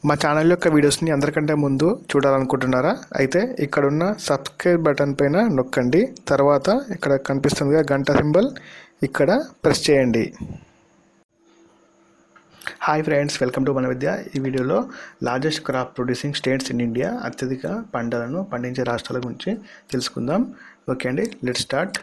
మా ఛానల్ యొక్క వీడియోస్ని అందరికంటే ముందు చూడాలనుకుంటున్నారా అయితే ఇక్కడున్న సబ్స్క్రైబ్ బటన్ పైన నొక్కండి తర్వాత ఇక్కడ కనిపిస్తుందిగా గంట సింబల్ ఇక్కడ ప్రెస్ చేయండి హాయ్ ఫ్రెండ్స్ వెల్కమ్ టు మన విద్య ఈ వీడియోలో largest crop producing states in India అత్యధిక పంటలను పండించే రాష్ట్రాల గురించి తెలుసుకుందాం ఓకే అండి లెట్ స్టార్ట్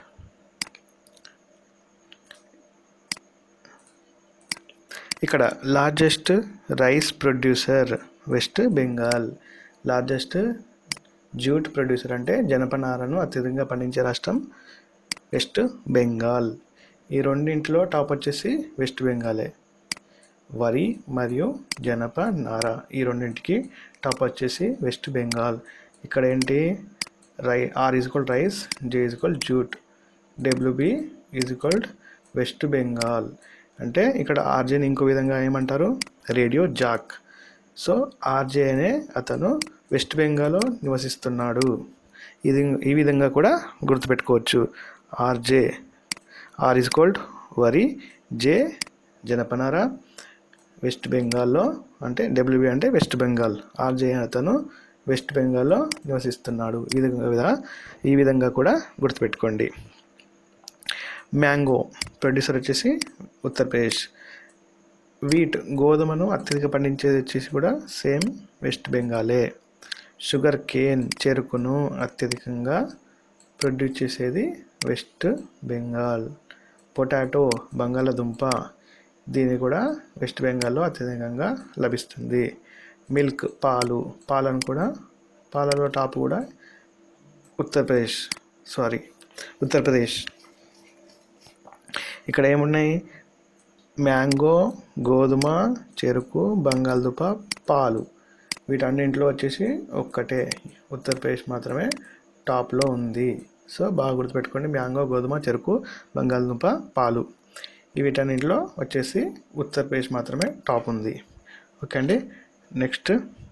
ఇక్కడ largest rice producer West Bengal largest jute producer అంటే జనపనారను అత్యధికంగా పండించే రాష్ట్రం వెస్ట్ బెంగాల్ ఈ రెండింటిలో టాప్ వచ్చేసి వెస్ట్ బెంగాలే వరి మరియు జనప నార ఈ రెండింటికి టాప్ వచ్చేసి వెస్ట్ బెంగాల్ ఇక్కడ ఏంటి రై R equal rice J equal jute WB equal West Bengal అంటే ఇక్కడ ఆర్జేని ఇంకో విధంగా ఏమంటారు రేడియో జాక్ సో ఆర్జే అనే అతను వెస్ట్ బెంగాల్లో నివసిస్తున్నాడు ఇది ఈ విధంగా కూడా గుర్తుపెట్టుకోవచ్చు ఆర్జే ఆర్ ఇస్ కోల్డ్ వరి జే జనపనార వెస్ట్ బెంగాల్లో అంటే డబ్ల్యూబి అంటే వెస్ట్ బెంగాల్ ఆర్జే అతను వెస్ట్ బెంగాల్లో నివసిస్తున్నాడు ఈ విధంగా ఈ విధంగా కూడా గుర్తుపెట్టుకోండి మ్యాంగో ప్రొడ్యూసర్ వచ్చేసి ఉత్తరప్రదేశ్ వీట్ గోధుమను అత్యధిక పండించేది వచ్చేసి కూడా సేమ్ వెస్ట్ బెంగాలే షుగర్ కేన్ చెరుకును అత్యధికంగా ప్రొడ్యూస్ చేసేది వెస్ట్ బెంగాల్ పొటాటో బంగాళదుంప దీని కూడా వెస్ట్ బెంగాల్లో అత్యధికంగా లభిస్తుంది మిల్క్ పాలు పాలను కూడా పాలలో టాప్ కూడా ఉత్తరప్రదేశ్ సారీ ఉత్తరప్రదేశ్ ఇక్కడ ఏమున్నాయి మ్యాంగో గోధుమ చెరుకు బంగాళదుంప పాలు వీటన్నింటిలో వచ్చేసి ఒక్కటే ఉత్తరప్రదేశ్ మాత్రమే టాప్లో ఉంది సో బాగా గుర్తుపెట్టుకోండి మ్యాంగో గోధుమ చెరుకు బంగాళదుంప పాలు వీటన్నింటిలో వచ్చేసి ఉత్తరప్రదేశ్ మాత్రమే టాప్ ఉంది ఓకే అండి నెక్స్ట్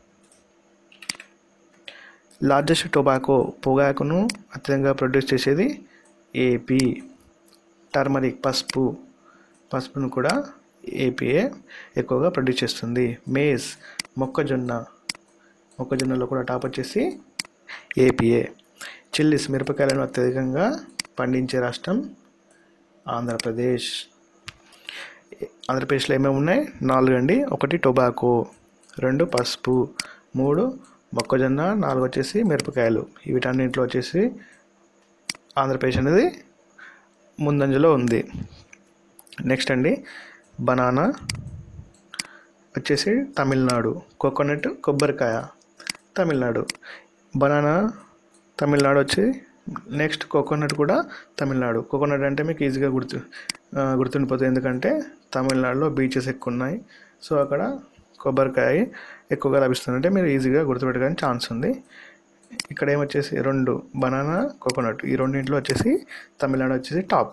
లార్జెస్ట్ టొబాకో పొగాకును అత్యధికంగా ప్రొడ్యూస్ చేసేది ఏపీ టర్మరిక్ పసుపు పసుపును కూడా ఏపీఏ ఎక్కువగా ప్రొడ్యూస్ చేస్తుంది మేజ్ మొక్కజొన్న మొక్కజొన్నలో కూడా టాప్ వచ్చేసి ఏపీఏ చిల్లీస్ మిరపకాయలను అత్యధికంగా పండించే రాష్ట్రం ఆంధ్రప్రదేశ్ ఆంధ్రప్రదేశ్లో ఏమేమి ఉన్నాయి నాలుగు అండి ఒకటి టొబాకో రెండు పసుపు మూడు మొక్కజొన్న నాలుగు వచ్చేసి మిరపకాయలు వీటన్నింటిలో వచ్చేసి ఆంధ్రప్రదేశ్ అనేది ముందంజలో ఉంది నెక్స్ట్ అండి బనానా వచ్చేసి తమిళనాడు కోకోనట్ కొబ్బరికాయ తమిళనాడు బనానా తమిళనాడు వచ్చి నెక్స్ట్ కోకోనట్ కూడా తమిళనాడు కోకోనట్ అంటే మీకు ఈజీగా గుర్తు గుర్తుండిపోతుంది ఎందుకంటే తమిళనాడులో బీచెస్ ఎక్కువ ఉన్నాయి సో అక్కడ కొబ్బరికాయ ఎక్కువగా లభిస్తుంది అంటే మీరు ఈజీగా గుర్తుపెట్టడానికి ఛాన్స్ ఉంది ఇక్కడ ఏమొచ్చేసి రెండు బనానా కోకోనట్ ఈ రెండింటిలో వచ్చేసి తమిళనాడు వచ్చేసి టాప్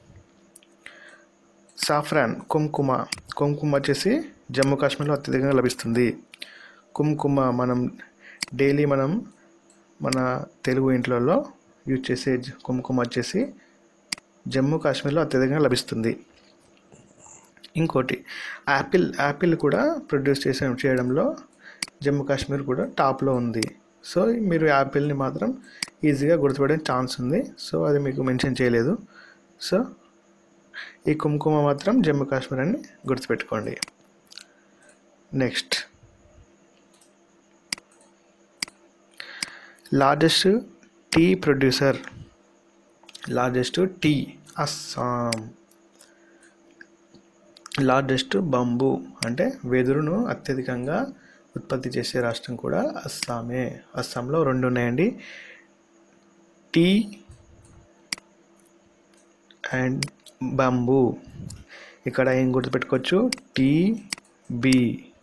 సాఫ్రాన్ కుంకుమ కుంకుమ వచ్చేసి జమ్మూ కాశ్మీర్లో అత్యధికంగా లభిస్తుంది కుంకుమ మనం డైలీ మనం మన తెలుగు ఇంట్లలో యూజ్ చేసే కుంకుమ వచ్చేసి జమ్మూ కాశ్మీర్లో అత్యధికంగా లభిస్తుంది ఇంకోటి యాపిల్ యాపిల్ కూడా ప్రొడ్యూస్ చేసే చేయడంలో జమ్మూ కాశ్మీర్ కూడా టాప్లో ఉంది సో మీరు యాపిల్ని మాత్రం ఈజీగా గుర్తుపడే ఛాన్స్ ఉంది సో అది మీకు మెన్షన్ చేయలేదు సో ఈ కుంకుమ మాత్రం జమ్మూ కాశ్మీర్ అని గుర్తుపెట్టుకోండి next largest tea producer largest tea Assam largest bamboo అంటే వెదురును అత్యధికంగా ఉత్పత్తి చేసే రాష్ట్రం కూడా అస్సామే అస్సాంలో రెండు ఉన్నాయండి టీ అండ్ బంబు ఇక్కడ ఏం గుర్తుపెట్టుకోవచ్చు టీబీ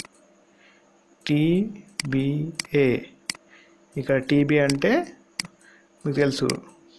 టీబీఏ ఇక్కడ టీబీ అంటే మీకు తెలుసు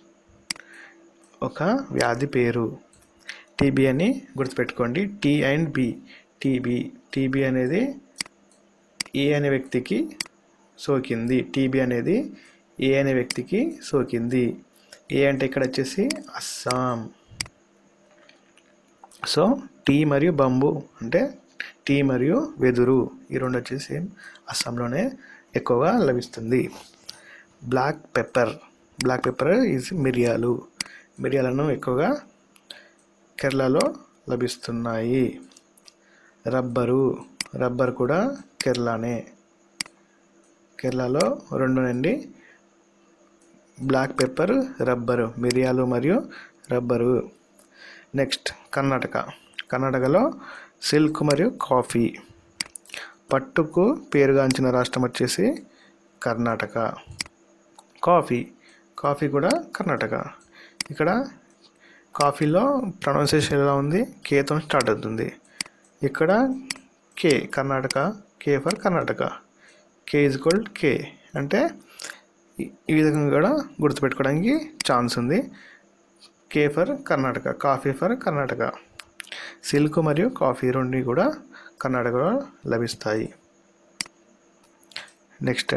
ఒక వ్యాధి పేరు టీబీ అని గుర్తుపెట్టుకోండి T and B TB TB అనేది ఏ అనే వ్యక్తికి సోకింది టీబీ అనేది ఏ అనే వ్యక్తికి సోకింది ఏ అంటే ఇక్కడ వచ్చేసి అస్సాం సో టీ మరియు బంబు అంటే టీ మరియు వెదురు ఈ రెండు వచ్చేసి అస్సాంలోనే ఎక్కువగా లభిస్తుంది black pepper black pepper is మిరియాలు మిరియాలను ఎక్కువగా కేరళలో లభిస్తున్నాయి రబ్బరు రబ్బర్ కూడా కేరళనే కేరళలో రెండు నుండి బ్లాక్ పెప్పర్ రబ్బరు మిరియాలు మరియు రబ్బరు నెక్స్ట్ కర్ణాటక కర్ణాటకలో సిల్క్ మరియు కాఫీ పట్టుకు పేరుగాంచిన రాష్ట్రం వచ్చేసి కర్ణాటక కాఫీ కాఫీ కూడా కర్ణాటక ఇక్కడ కాఫీలో ప్రొనౌన్సియేషన్ ఎలా ఉంది కేతో స్టార్ట్ అవుతుంది ఇక్కడ K Karnataka K for Karnataka K is equal K అంటే ఈ- ఈ విధంగా కూడా గుర్తుపెట్టుకోవడానికి ఛాన్స్ ఉంది K for Karnataka coffee for Karnataka silk మరియు కాఫీ రెండు కూడా కర్ణాటకలో లభిస్తాయి నెక్స్ట్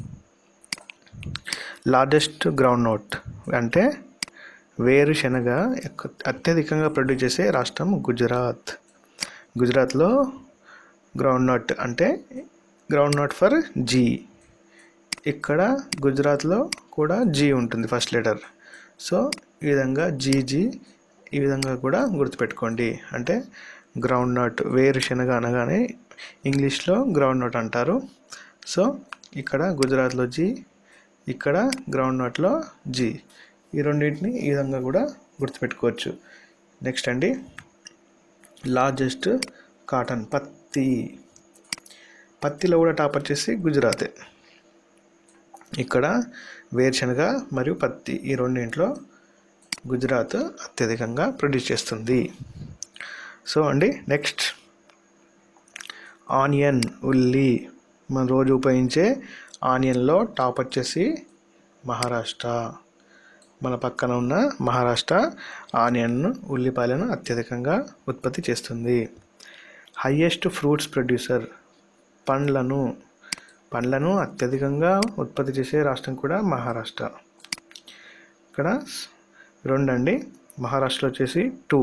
లార్జెస్ట్ గ్రౌండ్ నోట్ అంటే వేరుశనగ ఎక్కు- అత్యధికంగా ప్రొడ్యూస్ చేసే రాష్ట్రం గుజరాత్ గుజరాత్లో గ్రౌండ్ నట్ అంటే గ్రౌండ్ నట్ ఫర్ జీ ఇక్కడ గుజరాత్లో కూడా జీ ఉంటుంది ఫస్ట్ లెటర్ సో ఈ విధంగా జీజీ ఈ విధంగా కూడా గుర్తుపెట్టుకోండి అంటే గ్రౌండ్ నట్ వేరుశనగ అనగానే ఇంగ్లీష్లో గ్రౌండ్ నట్ అంటారు సో ఇక్కడ గుజరాత్లో జీ ఇక్కడ గ్రౌండ్ నట్లో జీ ఈ రెండింటిని ఈ విధంగా కూడా గుర్తుపెట్టుకోవచ్చు నెక్స్ట్ అండి లార్జెస్ట్ కాటన్ పత్తి పత్తిలో కూడా టాప్ వచ్చేసి గుజరాతే ఇక్కడ వేరుశనగ మరియు పత్తి ఈ రెండింటిలో గుజరాత్ అత్యధికంగా ప్రొడ్యూస్ చేస్తుంది సో అండి నెక్స్ట్ ఆనియన్ ఉల్లి మనం రోజు ఉపయోగించే ఆనియన్లో టాప్ వచ్చేసి మహారాష్ట్ర మన పక్కన ఉన్న మహారాష్ట్ర ఆనియన్ ఉల్లిపాయలను అత్యధికంగా ఉత్పత్తి చేస్తుంది హయ్యెస్ట్ ఫ్రూట్స్ ప్రొడ్యూసర్ పండ్లను పండ్లను అత్యధికంగా ఉత్పత్తి చేసే రాష్ట్రం కూడా మహారాష్ట్ర ఇక్కడ రెండు అండి మహారాష్ట్రలో వచ్చేసి టూ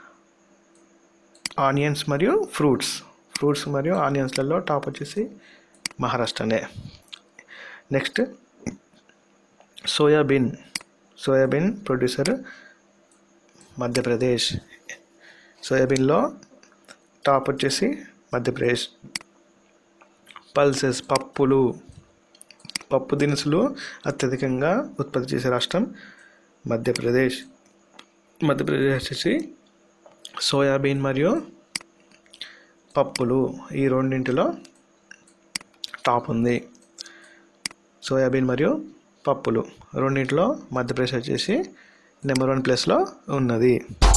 ఆనియన్స్ మరియు ఫ్రూట్స్ ఫ్రూట్స్ మరియు ఆనియన్స్లలో టాప్ వచ్చేసి మహారాష్ట్రనే next soybean soybean producer Madhya Pradesh సోయాబీన్లో టాప్ వచ్చేసి మధ్యప్రదేశ్ పల్సెస్ పప్పులు పప్పు దినుసులు అత్యధికంగా ఉత్పత్తి చేసే రాష్ట్రం మధ్యప్రదేశ్ మధ్యప్రదేశ్ వచ్చేసి సోయాబీన్ మరియు పప్పులు ఈ రెండింటిలో టాప్ ఉంది సోయాబీన్ మరియు పప్పులు రెండింటిలో మధ్యప్రదేశ్ వచ్చేసి నెంబర్ వన్ ప్లేస్లో ఉన్నది